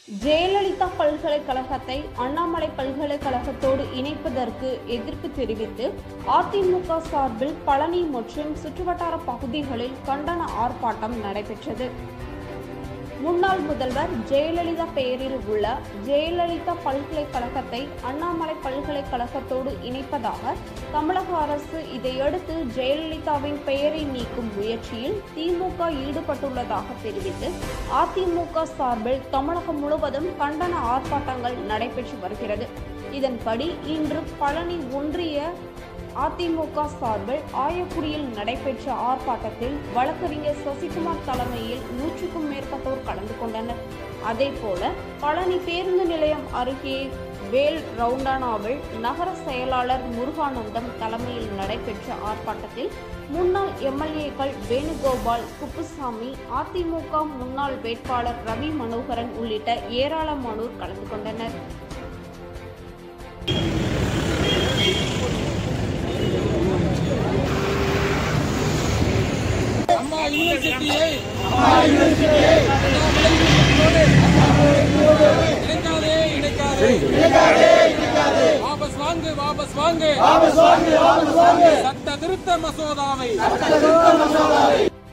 ஜெயலலிதா பல்கலைக்கழகத்தை அண்ணாமலை பல்கலைக்கழகத்தோடு இணைப்பதற்கு எதிர்ப்பு தெரிவித்து அதிமுக சார்பில் பழனி மற்றும் சுற்றுவட்டார பகுதிகளில் கண்டன ஆர்ப்பாட்டம் நடைபெற்றது முன்னாள் முதல்வர் ஜெயலலிதா பெயரில் உள்ள ஜெயலலிதா பல்கலைக்கழகத்தை அண்ணாமலை பல்கலைக்கழகத்தோடு இணைப்பதாக தமிழக அரசு இதையடுத்து ஜெயலலிதாவின் பெயரை நீக்கும் முயற்சியில் திமுக ஈடுபட்டுள்ளதாக தெரிவித்து அதிமுக சார்பில் தமிழகம் முழுவதும் கண்டன ஆர்ப்பாட்டங்கள் நடைபெற்று வருகிறது இதன்படி இன்று பழனி ஒன்றிய அதிமுக சார்பில் ஆயக்குடியில் நடைபெற்ற ஆர்ப்பாட்டத்தில் வழக்கறிஞர் சசிகுமார் தலைமையில் நூற்றுக்கும் மேற்பட்டோர் கலந்து கொண்டனர் அதேபோல பழனி பேருந்து நிலையம் அருகே வேல் ரவுண்டானாவில் நகர செயலாளர் முருகானந்தம் தலைமையில் நடைபெற்ற ஆர்ப்பாட்டத்தில் முன்னாள் எம்எல்ஏக்கள் வேணுகோபால் குப்புசாமி அதிமுக முன்னாள் வேட்பாளர் ரவி மனோகரன் உள்ளிட்ட ஏராளமானோர் கலந்து கொண்டனர் அம்மா யூனிவர்சிட்டியை இணைக்காதே இணைக்காதே வாபஸ் வாங்கு வாபஸ் வாங்கு சட்ட திருத்த மசோதாவை